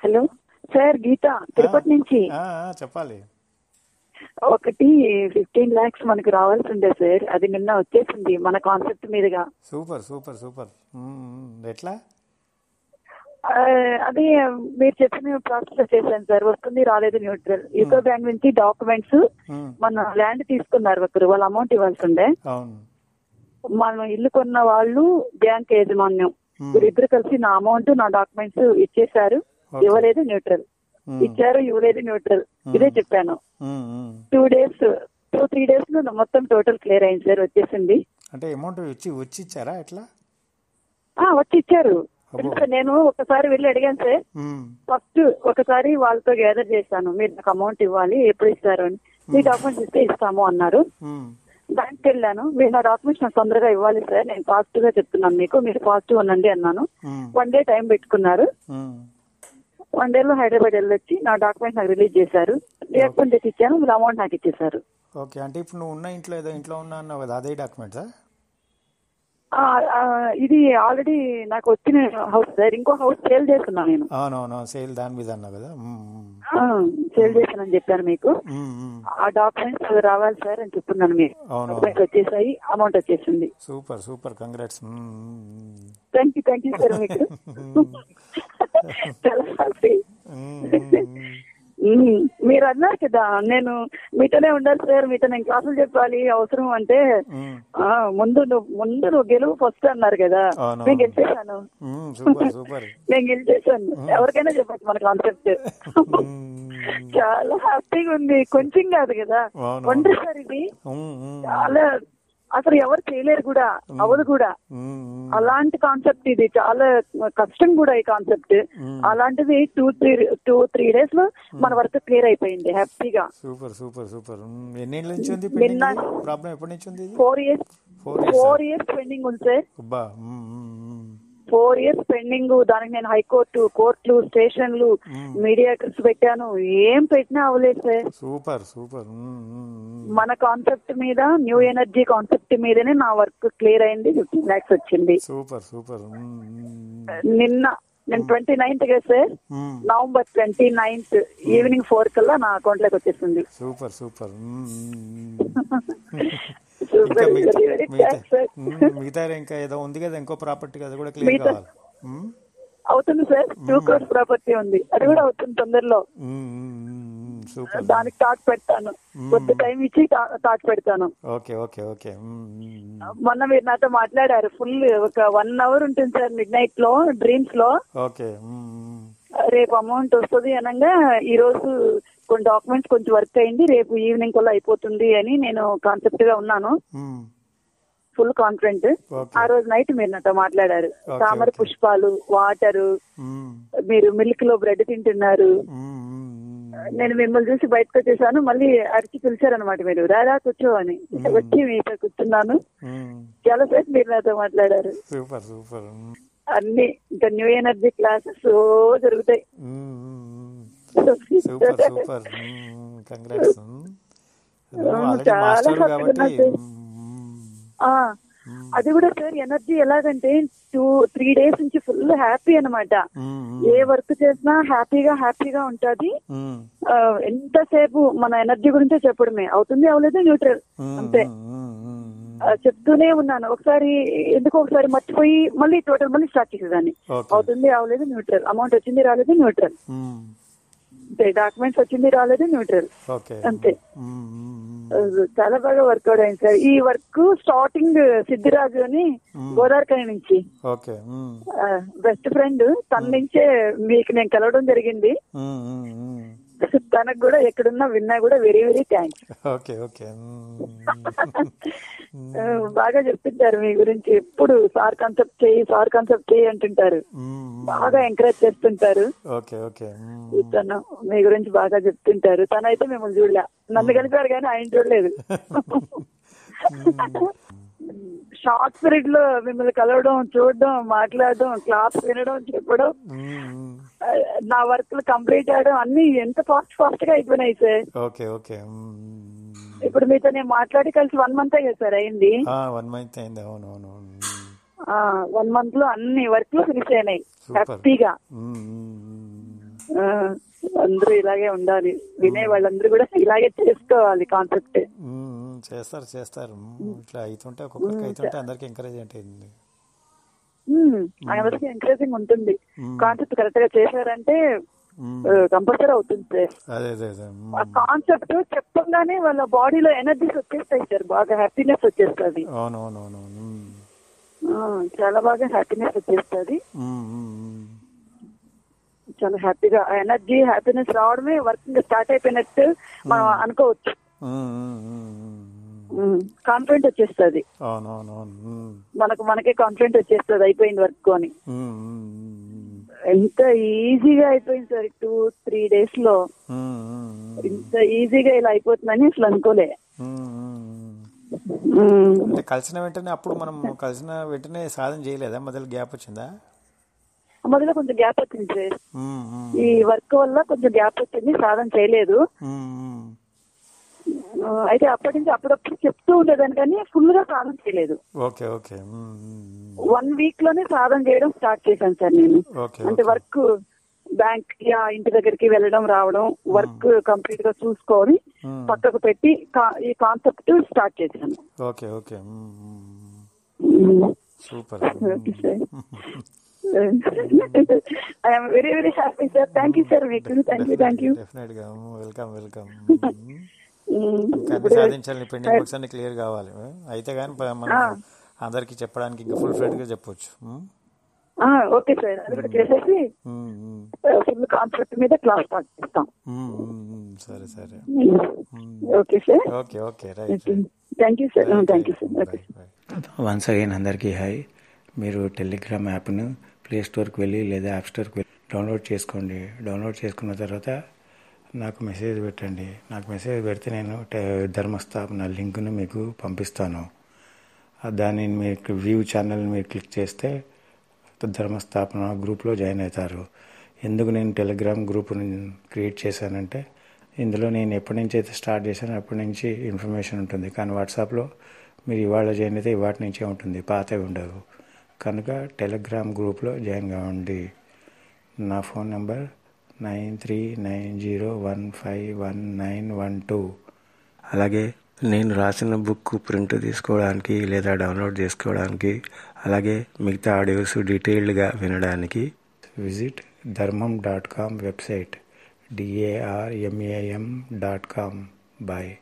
Hello sir గీత తిరుపతి నుంచి ఆ, ఆ, చెప్పాలి ఒకటి ఫిఫ్టీన్ లాక్స్ మనకు రావాల్సి ఉండే సార్ అది నిన్న వచ్చేసింది మన కాన్సెప్ట్ మీదుగా సూపర్ సూపర్ సూపర్ మ్మ్, మ్మ్. ఎట్లా ఆ, అది మీరు చెప్పిన ప్రాసెస్ చేశాను సార్ వస్తుంది రాలేదు న్యూట్రల్ యూకో బ్యాంక్ నుంచి డాక్యుమెంట్స్ మ్మ్. మన ల్యాండ్ తీసుకున్నారు ఒకరు వాళ్ళ అమౌంట్ ఇవ్వాల్సి ఉండే అవును మనం ఇల్లు కొన్న వాళ్ళు బ్యాంక్ యాజమాన్యం Hmm. వీరిద్దరు కలిసి నా అమౌంట్ నా డాక్యుమెంట్స్ ఇచ్చేశారు Okay. ఇవ్వలేదు న్యూట్రల్ Hmm. ఇచ్చారు ఇవ్వలేదు న్యూట్రల్ ఇదే చెప్పాను మ్మ్, మ్మ్. Two days two three days లో మొత్తం టోటల్ క్లియర్ అయింది సార్ వచ్చేసింది అంటే అమౌంట్ వచ్చి వచ్చి ఇచ్చారా ఎట్లా ఆ వచ్చి ఇచ్చారు అబ్బో. తెలుసా, నేను ఒకసారి వెళ్ళి అడిగాను సార్ మ్మ్. ఫస్ట్ ఒకసారి వాళ్ళతో గ్యాదర్ చేశాను మీరు నాకు అమౌంట్ ఇవ్వాలి ఎప్పుడు ఇస్తారు అని మీ డాక్యుమెంట్స్ ఇస్తే ఇస్తాము అన్నారు మ్మ్. బ్యాంక్ వెళ్ళాను మీరు నా డాక్యుమెంట్స్ నాకు తొందరగా ఇవ్వాలి సార్ నేను పాజిటివ్ గా చెప్తున్నాను మీకు మీరు పాజిటివ్ ఉండండి అన్నాను మ్మ్. వన్ డే టైం పెట్టుకున్నారు మ్మ్. వన్ డే లో హైదరాబాద్ వెళ్ళొచ్చి నా డాక్యుమెంట్స్ నాకు రిలీజ్ చేశారు డాక్యుమెంట్ తెచ్చి ఇచ్చాను మీరు అమౌంట్ నాకు ఇచ్చేశారు ఓకే అంటే ఇప్పుడు నువ్వు ఉన్న ఇంట్లో ఏదో ఇంట్లో ఉన్నా అన్నావు కదా అదే డాక్యుమెంట్సా ఆ, ఆ, ఇది ఆల్రెడీ నాకు వచ్చిన హౌస్ సార్ ఇంకో హౌస్ సేల్ చేస్తున్నాను నేను అవునవును సేల్ దాని మీద అన్నావు కదా మ్మ్, మ్మ్. సేల్ చేశానని చెప్పాను మీకు మ్మ్, మ్మ్. ఆ డాక్యుమెంట్స్ రావాలి సార్ అని చెప్తున్నాను మీకు అవును. డాక్యుమెంట్స్ వచ్చేసాయి అమౌంట్ వచ్చేసింది super super congrats thank you thank you sir మీకు చాలా హ్యాపీ మీరు అన్నారు కదా నేను మీతోనే ఉండాలి సార్ మీతో నేను క్లాసులు చెప్పాలి అవసరం అంటే ఆ, ముందు నువ్వు ముందు నువ్వు గెలువు ఫస్ట్ అన్నారు కదా అవును. నేను గెలిచేశాను సూపర్ సూపర్ నేను గెలిచేశాను ఎవరికైనా చెప్పచ్చు మన కాన్సెప్ట్ చాలా హ్యాపీగా ఉంది కొంచెం కాదు కదా అవును. ఒంటరి సార్ ఇది చాలా అసలు ఎవరు చేయలేరు కూడా అవదు కూడా అలాంటి కాన్సెప్ట్ ఇది చాలా కష్టం కూడా ఈ కాన్సెప్ట్ అలాంటిది two three two three days లో మన వర్క్ క్లియర్ అయిపోయింది హ్యాపీగా సూపర్ సూపర్ సూపర్ ఎన్నేళ్ళ నుంచి ఉంది నిన్న- ప్రాబ్లం ఎప్పటి నుంచి ఉంది ఇది four years Four years, four years pending ఉంది సార్ అబ్బా మ్మ్, మ్మ్, మ్మ్. ఫోర్ ఇయర్స్ పెండింగ్ దానికి నేను హైకోర్టు కోర్టులు స్టేషన్లు మీడియాటర్స్ పెట్టాను ఏం పెట్టినా అవ్వలేదు సార్ సూపర్ సూపర్ మ్మ్, మ్మ్, మ్మ్. మన కాన్సెప్ట్ మీద న్యూ ఎనర్జీ కాన్సెప్ట్ మీదనే నా వర్క్ క్లియర్ అయింది ఫిఫ్టీన్ లాక్స్ వచ్చింది సూపర్ సూపర్ మ్మ్, మ్మ్, నిన్న నేను ట్వంటీ నైన్త్ కదా సార్ మ్మ్. November twenty ninth evening four కల్లా నా అకౌంట్ లోకి వచ్చేసింది సూపర్ సూపర్ మ్మ్, మ్మ్. ఇంకా సూపర్ మిగతా వెరీ వెరీ మిగతా థ్యాంక్స్ సార్ మ్మ్, మిగతా ఇంకా ఏదో ఉంది కదా ఇంకో ప్రాపర్టీ అది కూడా క్లియర్ మిగతా- కావాలి మ్మ్? అవుతుంది సార్ టూ క్రోర్స్ ప్రాపర్టీ ఉంది అది కూడా అవుతుంది తొందరలో మ్మ్, మ్మ్, మ్మ్, మ్మ్. సూపర్ దానికి టాక్ పెడతాను కొద్ది టైం ఇచ్చి టా- టాక్ పెడతాను ఓకే ఓకే ఓకే మ్మ్, మ్మ్. మొన్న మీరు నాతో మాట్లాడారు ఫుల్ ఒక వన్ అవర్ ఉంటుంది సార్ మిడ్ నైట్ లో డ్రీమ్స్ లో ఓకే మ్మ్, మ్మ్. రేపు అమౌంట్ వస్తుంది అనగా ఈ రోజు కొన్ని డాక్యుమెంట్స్ కొంచెం వర్క్ అయింది రేపు ఈవినింగ్ కల్లా అయిపోతుంది అని నేను కాన్సెప్ట్ గా ఉన్నాను మ్మ్. Full confident okay. ఆ రోజు నైట్ మీరు నాతో మాట్లాడారు ఓకే, తామర ఓకే. పుష్పాలు వాటరు మ్మ్. మీరు మిల్క్ లో బ్రెడ్ తింటున్నారు మ్మ్, మ్మ్, మ్మ్. నేను మిమ్మల్ని చూసి బయటకు వచ్చేసాను మళ్ళీ అరిచి పిలిచారనమాట మీరు రారా కూర్చో అని వచ్చి మీతో కూర్చున్నాను మ్మ్. చాలా సేపు మీరు నాతో మాట్లాడారు సూపర్ సూపర్ మ్మ్. అన్ని ఇంకా న్యూ ఎనర్జీ క్లాసెస్ ఓ జరుగుతాయి మ్మ్, మ్మ్. సూపర్ సూపర్ కంగ్రాట్స్ ఆల్రెడీ చాలా మాస్టర్ happy కాబట్టి ఉన్నా సార్. మ్మ్. ఆ, అది కూడా సార్ ఎనర్జీ ఎలాగంటే టూ త్రీ డేస్ నుంచి ఫుల్ హ్యాపీ అన్నమాట మ్మ్, ఏ వర్క్ చేసినా హ్యాపీగా హ్యాపీగా ఉంటది మ్మ్. ఆ, ఎంతసేపు మన ఎనర్జీ గురించే చెప్పడమే అవుతుంది అవలేదు న్యూట్రల్ మ్మ్, అంతే మ్మ్, మ్మ్, ఆ, చెప్తూనే ఉన్నాను ఒకసారి ఎందుకో ఒకసారి మర్చిపోయి మళ్ళీ టోటల్ మళ్ళీ స్టార్ట్ చేసేదాన్ని ఓకే అవుతుంది అవలేదు న్యూట్రల్ అమౌంట్ వచ్చింది రాలేదు న్యూట్రల్ మ్మ్. అంతే డాక్యుమెంట్స్ వచ్చింది రాలేదు న్యూట్రల్ ఓకే అంతే మ్మ్, మ్మ్, ఆ, చాలా బాగా వర్కౌట్ అయింది సార్ ఈ వర్క్ స్టార్టింగ్ సిద్ధిరాజు అని గోదావరికాయ నుంచి ఓకే మ్మ్. బెస్ట్ ఫ్రెండ్ తన నుంచే మీకు నేను కలవడం జరిగింది మ్మ్, మ్మ్, మ్మ్. తనకు కూడా ఎక్కడున్నా విన్నా కూడా very very thanks okay okay మ్మ్. బాగా చెప్తుంటారు మీ గురించి ఎప్పుడు సార్ కాన్సెప్ట్ చేయి సార్ కాన్సెప్ట్ చేయి అంటుంటారు మ్మ్. బాగా ఎంకరేజ్ చేస్తుంటారు ఓకే ఓకే మ్మ్. తను మీ గురించి బాగా చెప్తుంటారు తనైతే మిమ్మల్ని చూడలే నన్ను కలిపారు కానీ ఆయన చూడలేదు షార్ట్ పీరియడ్ లో మిమ్మల్ని కలవడం చూడడం మాట్లాడడం క్లాస్ వినడం చెప్పడం మ్మ్. ఆ, నా వర్క్ కంప్లీట్ అవడం అన్ని ఎంత ఫాస్ట్ ఫాస్ట్ గా అయిపోయినాయి సార్ ఓకే ఓకే మ్మ్. ఇప్పుడు మీతో నేను మాట్లాడి కలిసి వన్ మంత్ కదా సార్ అయింది ఆ, వన్ మంత్ అయింది అవును అవును అవును. వన్ మంత్ లో అన్ని వర్క్ ఫినిష్ అయినాయి సూపర్. హ్యాపీగా మ్మ్, మ్మ్, మ్మ్. ఆ, అందరూ ఇలాగే ఉండాలి వినే వాళ్ళందరూ కూడా ఇలాగే చేసుకోవాలి కాన్సెప్ట్ ఉమ్, ఉమ్, చేస్తారు చేస్తారు ఉమ్, ఇట్లా అవుతుంటే ఒక్కొక్కరికి అవుతుంటే అందరికి ఎంకరేజ్ అంటే అందరికి ఎంకరేజింగ్ ఉంటుంది కాన్సెప్ట్ కరెక్ట్ గా చేశారంటే ఉమ్, కంపల్సరీ అవుతుంది సార్ అదే అదే అదే ఉమ్, ఆ కాన్సెప్ట్ చెప్పగానే వాళ్ళ బాడీలో ఎనర్జీస్ వచ్చేస్తాయి సార్ బాగా హ్యాపీనెస్ వచ్చేస్తుంది అవును అవును అవును అవును. ఉమ్, ఆ, చాలా బాగా హ్యాపీనెస్ వచ్చేస్తుంది ఉమ్, ఉమ్, ఉమ్. చాలా హ్యాపీగా ఎనర్జీ హ్యాపీనెస్ రావడమే వర్కింగ్ స్టార్ట్ అయిపోయినట్టు మనం అనుకోవచ్చు ఉమ్, ఉమ్, ఉమ్, ఉమ్. కాన్ఫిడెంట్ వచ్చేస్తుంది అవును అవును అవును ఉమ్, మనకు మనకే కాన్ఫిడెంట్ వచ్చేస్తుంది అయిపోయింది వర్క్ అని ఉమ్, ఉమ్, ఉమ్, ఎంత ఈజీగా అయిపోయింది సార్ టూ త్రీ డేస్ లో ఉమ్, ఉమ్, ఉమ్, ఇంత ఈజీగా ఇలా అయిపోతుందని అసలు అనుకోలే ఉమ్, ఉమ్, ఉమ్. ఉమ్. అంటే కలిసిన వెంటనే అప్పుడు మనం కలిసిన వెంటనే సాధన చేయలేదా మొదలు గ్యాప్ వచ్చిందా మొదలు కొంచెం గ్యాప్ వచ్చింది సార్ ఉమ్, ఉమ్, ఈ వర్క్ వల్ల కొంచెం గ్యాప్ వచ్చింది సాధన చేయలేదు ఉమ్, ఉమ్. ఆ, అయితే అప్పటి నుంచి అప్పుడప్పుడు చెప్తూ ఉండేదాన్ని కానీ ఫుల్ గా సాధన చేయలేదు ఓకే ఓకే ఉమ్, ఉమ్, ఉమ్. వన్ వీక్ లోనే సాధన చేయడం స్టార్ట్ చేశాను సార్ నేను ఓకే అంటే ఓకే వర్క్ బ్యాంక్ కి ఆ ఇంటి దగ్గరికి వెళ్ళడం రావడం వర్క్ కంప్లీట్ గా చూసుకొని ఉమ్. పక్కకు పెట్టి కా- ఈ కాన్సెప్ట్ స్టార్ట్ చేశాను ఓకే ఓకే ఉమ్, ఉమ్, ఉమ్. Super okay sir I'm very very happy sir thank you sir మీకు thank you thank you definite గా వెల్కమ్ వెల్కమ్ అన్ని సాధించాలి పెండింగ్ వర్క్స్ అన్ని క్లియర్ కావాలి అయితే కానీ మనం అందరికి చెప్పడానికి ఇంకా ఫుల్ ఫ్లెడ్ గా చెప్పొచ్చు ఉమ్, ఓకే సార్ అది కూడా చేసేసి ఉమ్, ఉమ్, ఫుల్ కాన్సెప్ట్ మీద క్లాస్ స్టార్ట్ చేస్తాం ఉమ్, ఉమ్, ఉమ్. సరే సరే okay sir okay okay right thank you sir thank you sir okay once again అందరికీ హాయ్ మీరు టెలిగ్రామ్ యాప్ను ప్లే స్టోర్కి వెళ్ళి లేదా యాప్ స్టోర్కి వెళ్ళి డౌన్లోడ్ చేసుకోండి డౌన్లోడ్ చేసుకున్న తర్వాత నాకు మెసేజ్ పెట్టండి నాకు మెసేజ్ పెడితే నేను టె- ధర్మస్థాపన లింక్ను మీకు పంపిస్తాను ఆ దాన్ని మీరు వ్యూ ఛానల్ మీరు క్లిక్ చేస్తే ధర్మస్థాపన గ్రూప్లో జాయిన్ అవుతారు ఎందుకు నేను టెలిగ్రామ్ గ్రూప్ని క్రియేట్ చేశానంటే ఇందులో నేను ఎప్పటి నుంచి అయితే స్టార్ట్ చేశానో అప్పటి నుంచి ఇన్ఫర్మేషన్ ఉంటుంది కానీ వాట్సాప్లో మీరు ఇవాళ జాయిన్ అయితే ఇవాటి నుంచే ఉంటుంది పాతవి ఉండవు కనుక టెలిగ్రామ్ గ్రూప్లో జాయిన్ కావండి నా phone number nine three nine zero one five one nine one two అలాగే నేను రాసిన బుక్ ప్రింట్ తీసుకోవడానికి లేదా డౌన్లోడ్ చేసుకోవడానికి అలాగే మిగతా ఆడియోస్ డీటెయిల్డ్గా వినడానికి visit Dharmam dot com website DARMAM dot com bye